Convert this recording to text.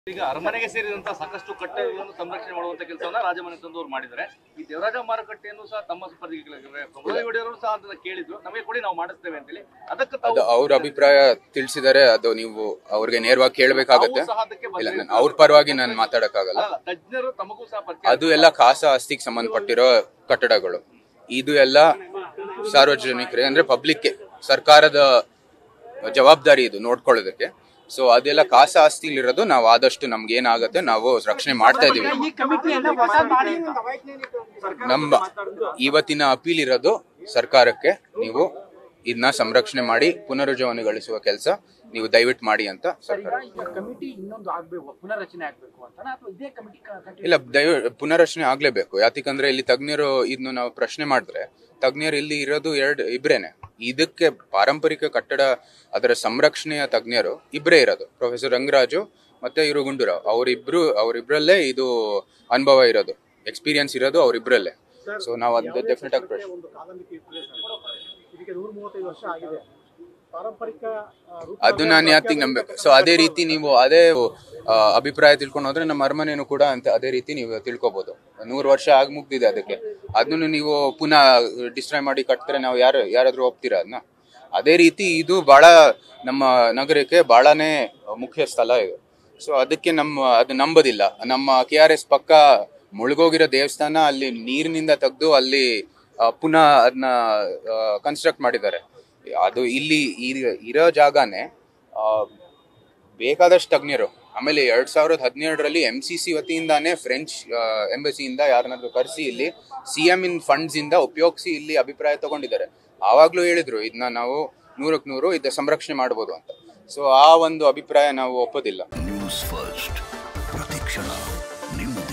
ಈಗ ಅರಮನೆಗೆ ಸೇರಿದಂತ ಸಾಕಷ್ಟು ಕಟ್ಟೆಗಳನ್ನು ಸಂರಕ್ಷಣೆ ಮಾಡುವಂತ ಕೆಲಸವನ್ನ ರಾಜಮನೆ ತಂದವರು ಮಾಡಿದ್ದಾರೆ ಈ ದೇವರಾಜ ಮಾರುಕಟ್ಟೆಯನ್ನು ಸಹ ತಮ್ಮ ಸ್ಪರ್ಧಿಗೆ ಒಡೆಯವರು ಸಹ ಅದನ್ನ ಕೇಳಿದ್ರು ನಮಗೆ ಕೊಡಿ ನಾವು ಮಾಡಿಸ್ತೇವೆ ಅಂತೇಳಿ ಅದಕ್ಕೆ ತಾವು- ಅದು ಅವ್ರ ಅಭಿಪ್ರಾಯ ತಿಳಿಸಿದರೆ ಅದು ನೀವು ಅವ್ರಿಗೆ ನೇರವಾಗಿ ಕೇಳಬೇಕಾಗತ್ತೆ ತಾವು ಸಹ ಅದಕ್ಕೆ ಇಲ್ಲ ಬದ್ಧತೆ- ನಾನು ಅವ್ರ ಪರವಾಗಿ ನಾನು ಮಾತಾಡಕ್ಕಾಗಲ್ಲ ಅಲ್ಲ, ತಜ್ಞರು ತಮಗೂ ಸಹ ಪರಿಚಯ ಅದು ಎಲ್ಲ ಖಾಸಾ ಆಸ್ತಿಗೆ ಸಂಬಂಧಪಟ್ಟಿರೋ ಕಟ್ಟಡಗಳು ಇದು ಎಲ್ಲ ಸಾರ್ವಜನಿಕರಿಗೆ ಅಂದ್ರೆ ಪಬ್ಲಿಕ್ಗೆ ಸರ್ಕಾರದ ಜವಾಬ್ದಾರಿ ಇದು ನೋಡ್ಕೊಳ್ಳೋದಕ್ಕೆ ಸೊ ಅದೆಲ್ಲ ಖಾಸಾ ಆಸ್ತಿಲಿರೋದು ನಾವು ಆದಷ್ಟು ನಮ್ಗೆ ಏನಾಗುತ್ತೆ ನಾವು ರಕ್ಷಣೆ ಮಾಡ್ತಾ ಇದೀವಿ ಈ ಕಮಿಟಿಯನ್ನ ಹೊಸ ಮಾಡಿ ನಮ್ಮ ಇವತ್ತಿನ ಅಪೀಲ್ ಇರೋದು ಸರ್ಕಾರಕ್ಕೆ ನೀವು ಇದನ್ನ ಸಂರಕ್ಷಣೆ ಮಾಡಿ ಪುನರುಜ್ಜೀವನಗೊಳಿಸುವ ಕೆಲಸ ನೀವು ದಯವಿಟ್ಟು ಮಾಡಿ ಅಂತ ಸರ್ಕಾರ ಈಗ ಕಮಿಟಿ ಇನ್ನೊಂದು ಆಗ್ಬೇಕು ಪುನರ್ರಚನೆ ಆಗ್ಬೇಕು ಅಂತ ಅಥವಾ ಇದೇ ಕಮಿಟಿ ಇಲ್ಲ ದಯ ಪುನರ್ರಚನೆ ಆಗ್ಲೇಬೇಕು ಯಾಕಂದ್ರೆ ಇಲ್ಲಿ ತಜ್ಞರು ಇದನ್ನು ನಾವು ಪ್ರಶ್ನೆ ಮಾಡಿದ್ರೆ ತಜ್ಞರು ಇಲ್ಲಿ ಇರೋದು ಎರಡು ಇಬ್ರೇನೆ ಇದಕ್ಕೆ ಪಾರಂಪರಿಕ ಕಟ್ಟಡ ಅದರ ಸಂರಕ್ಷಣೆಯ ತಜ್ಞರು ಇಬ್ರೇ ಇರೋದು ಪ್ರೊಫೆಸರ್ ರಂಗರಾಜು ಮತ್ತೆ ಇವರು ಗುಂಡೂರಾವ್ ಅವರಿಬ್ರು ಅವರಿಬ್ರಲ್ಲೇ ಇದು ಅನುಭವ ಇರೋದು ಎಕ್ಸ್ಪೀರಿಯನ್ಸ್ ಇರೋದು ಅವರಿಬ್ರಲ್ಲೇ ಸೊ ನಾವು ಅದು ಡೆಫಿನೆಟ್ ಆಗಿ ಪ್ರಶ್ನೆ ಒಂದು ಕಾದಂಬಿಕೆ ಇರ್ತದೆ ಸರ್. ಇದಕ್ಕೆ ನೂರ ಮೂವತ್ತೈದು ವರ್ಷ ಆಗಿದೆ ಪಾರಂಪರಿಕ ಆ, ರೂಪ ಅದು ನಾನು ಯಾತಿಗೆ ನಂಬೇಕು ಸೊ ಅದೇ ರೀತಿ ನೀವು ಅದೇ ಆ, ಅಭಿಪ್ರಾಯ ತಿಳ್ಕೊಂಡು ಹೋದ್ರೆ ನಮ್ಮ ಅರಮನೆನೂ ಕೂಡ ಅಂತ ಅದೇ ರೀತಿ ನೀವು ತಿಳ್ಕೊಬಹುದು ನೂರು ವರ್ಷ ಆಗಿ ಮುಗ್ದಿದೆ ಅದಕ್ಕೆ ಅದನ್ನು ನೀವು ಪುನಃ ಡಿಸ್ಟ್ರಾಯ್ ಮಾಡಿ ಕಟ್ಟಿದ್ರೆ ನಾವು ಯಾರು ಯಾರಾದ್ರೂ ಒಪ್ತೀರಾ ಅದನ್ನ ಅದೇ ರೀತಿ ಇದು ಬಹಳ ನಮ್ಮ ನಗರಕ್ಕೆ ಬಹಳನೇ ಮುಖ್ಯ ಸ್ಥಳ ಇದು ಸೊ ಅದಕ್ಕೆ ನಮ್ಮ ಅದು ನಂಬೋದಿಲ್ಲ ನಮ್ಮ ಕೆ ಆರ್ ಎಸ್ ಪಕ್ಕ ಮುಳುಗೋಗಿರೋ ದೇವಸ್ಥಾನ ಅಲ್ಲಿ ನೀರಿನಿಂದ ತೆಗೆದು ಅಲ್ಲಿ ಆ, ಪುನಃ ಅದನ್ನ ಕನ್ಸ್ಟ್ರಕ್ಟ್ ಮಾಡಿದ್ದಾರೆ ಅದು ಇಲ್ಲಿ ಈ- ಇರೋ ಜಾಗನೇ ಆ, ಬೇಕಾದಷ್ಟು ತಜ್ಞರು ಆಮೇಲೆ ಎರಡ್ ಸಾವಿರದ ಹದಿನೇಳರಲ್ಲಿ ಎಂ ಸಿ ಸಿ ವತಿಯಿಂದಾನೇ ಫ್ರೆಂಚ್ ಎಂಬಸಿಯಿಂದ ಯಾರನ್ನಾದ್ರೂ ಕರೆಸಿ ಇಲ್ಲಿ ಸಿ ಎಂ ಇನ್ ಫಂಡ್ಸ್ ಇಂದ ಉಪಯೋಗಿಸಿ ಇಲ್ಲಿ ಅಭಿಪ್ರಾಯ ತಗೊಂಡಿದ್ದಾರೆ ಆವಾಗ್ಲೂ ಹೇಳಿದ್ರು ಇದನ್ನ ನಾವು ನೂರಕ್ಕೆ ನೂರು ಇದ ಸಂರಕ್ಷಣೆ ಮಾಡ್ಬೋದು ಅಂತ ಸೊ ಆ ಒಂದು ಅಭಿಪ್ರಾಯ ನಾವು ಒಪ್ಪೋದಿಲ್ಲ ನ್ಯೂಸ್ ಫಸ್ಟ್ ಪ್ರತಿಕ್ಷಣ ನಿಮ್ಮೊಂದಿಗೆ